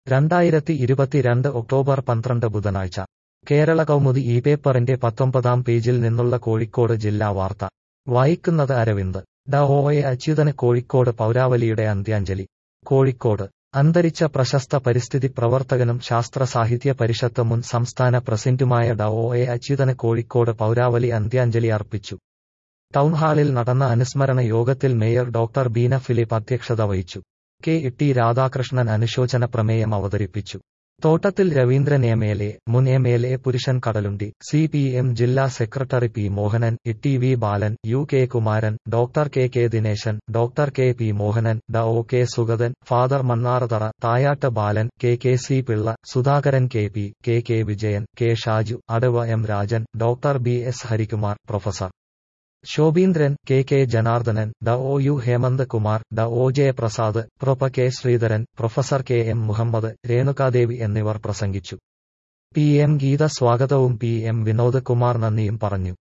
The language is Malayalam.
രണ്ടായിരത്തി ഇരുപത്തിരണ്ട് ഒക്ടോബർ പന്ത്രണ്ട് ബുധനാഴ്ച കേരള കൗമുദി ഈ പേപ്പറിന്റെ പത്തൊമ്പതാം പേജിൽ നിന്നുള്ള കോഴിക്കോട് ജില്ലാ വാർത്ത വായിക്കുന്നത് അരവിന്ദ് ഡ ഒ എ അച്യുതന് കോഴിക്കോട് പൗരാവലിയുടെ അന്ത്യാഞ്ജലി കോഴിക്കോട് അന്തരിച്ച പ്രശസ്ത പരിസ്ഥിതി പ്രവർത്തകനും ശാസ്ത്ര സാഹിത്യ പരിഷത്ത് മുൻ സംസ്ഥാന പ്രസിഡന്റുമായ ഡ ഒ എ അച്യുതന് കോഴിക്കോട് പൗരാവലി അന്ത്യാഞ്ജലി അർപ്പിച്ചു ടൗൺഹാളിൽ നടന്ന അനുസ്മരണ യോഗത്തിൽ മേയർ ഡോക്ടർ ബീന ഫിലിപ്പ് അധ്യക്ഷത വഹിച്ചു കെ ടി രാധാകൃഷ്ണൻ അനുശോചന പ്രമേയം അവതരിപ്പിച്ചു Thottathil Raveendran M L A മുൻ M L A Purushan Kadalundi C P M ജില്ലാ secretary P Mohanan T V Balan U K Kumaran doctor K K Dineshan doctor K P Mohanan ഡ ഒ K Sugathan father Mannarathara Thayat Balan K K C Pillai Sudhakaran K P K K Vijayan K Shaju Adava M Rajan doctor B S Harikumar professor Shobheendran K K Janardhanan ഡ ഒ യു ഹേമന്ത് കുമാർ ഡ ഒ Jayaprasad prof K Sreedharan professor K M Muhammad Renukadevi എന്നിവർ പ്രസംഗിച്ചു പി എം ഗീത സ്വാഗതവും പി എം വിനോദ് കുമാർ നന്ദിയും പറഞ്ഞു